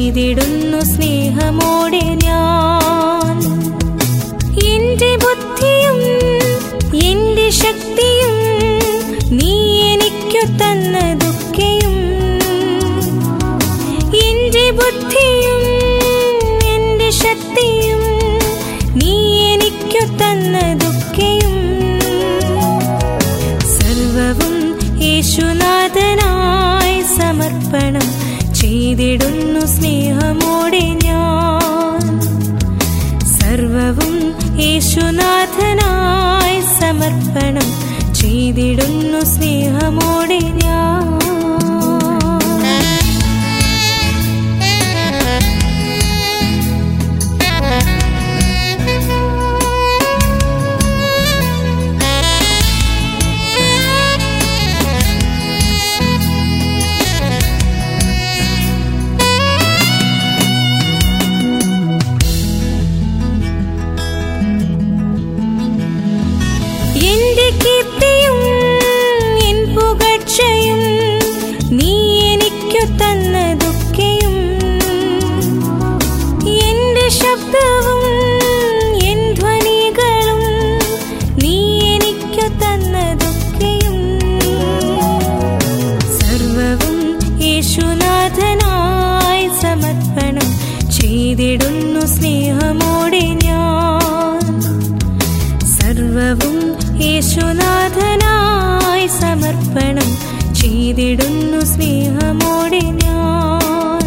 ചെയ്തിടുന്നു സ്നേഹമോടെ ഞാൻ എന്റെ ബുദ്ധിയും എന്റെ ശക്തിയും നീ എനിക്കു തന്നതൊക്കെയും എന്റെ ബുദ്ധിയും എന്റെ ശക്തിയും നീ എനിക്കു തന്നതൊക്കെയും സർവവും യേശുനാഥനായി സമർപ്പണം ചെയ്തിടുന്നു സ്നേഹമോടെ ഞാൻ സർവവും യേശുനാഥനായി സമർപ്പണം ചെയ്തിടുന്നു സ്നേഹമോടെ ഞാൻ എന്റെ കീർത്തിയും എൻ പുകഴ്ചയും നീ എനിക്കു തന്നതൊക്കെയും എന്റെ ശബ്ദവും എൻ ധ്വനികളും നീ എനിക്കു തന്നതൊക്കെയും സർവവും യേശുനാഥനായി സമർപ്പണം ചെയ്തിടുന്നു സ്നേഹമോടെ ഞാൻ സർവവും യേശുനാഥനായി സമർപ്പണം ചെയ്തിടുന്നു സ്നേഹമോടെ ഞാൻ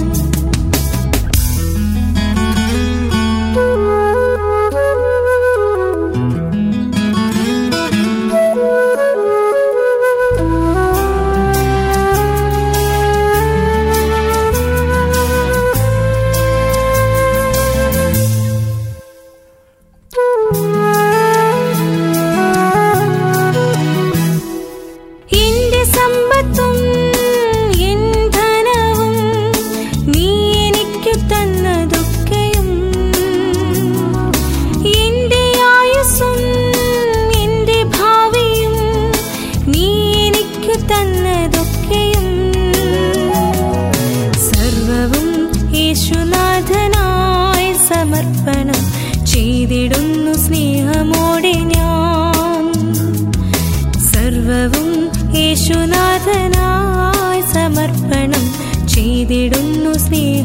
എന്റെ സമ്പത്തും എൻ ധനവും നീ എനിക്കു തന്നതൊക്കെയും എന്റെ ആയുസ്സും എന്റെ ഭാവിയും നീ എനിക്കു തന്നതൊക്കെയും സർവവും യേശുനാഥനായി സമർപ്പണം ചെയ്തിടുന്നു സ്നേഹമോടെ ഞാൻ സർവവും യേശുനാഥനായി സമർപ്പണം ചെയ്തിടുന്നു സ്നേഹ